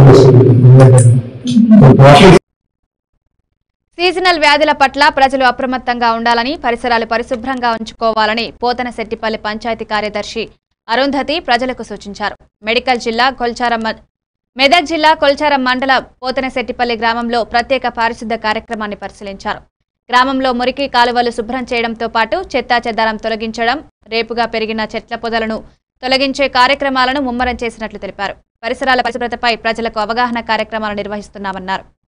వస్తుంది సీజనల్ వ్యాధుల పట్ల ప్రజలు అప్రమత్తంగా ఉండాలని పరిసరాలు పరిశుభ్రంగా ఉంచుకోవాలని పోతనశెట్టిపల్లి పంచాయతీ కార్యదర్శి అరుంధతి ప్రజలకు సూచించారు మెడికల్ జిల్లా కొల్చారం మ- మెదక్ జిల్లా కొల్చారం మండల పోతనశెట్టిపల్లి గ్రామంలో ప్రత్యేక పారిశుద్ధ కార్యక్రమాన్ని పరిశీలించారు గ్రామంలో మురికి కాలువలు శుభ్రం చేయడంతో పాటు చెత్తా చెదారం తొలగించడం రేపుగా పెరిగిన చెట్ల పొదలను తొలగించే కార్యక్రమాలను ముమ్మరం చేసినట్లు తెలిపారు పరిసరాల పరిశుభ్రతపై ప్రజలకు అవగాహన కార్యక్రమాలు నిర్వహిస్తున్నామన్నారు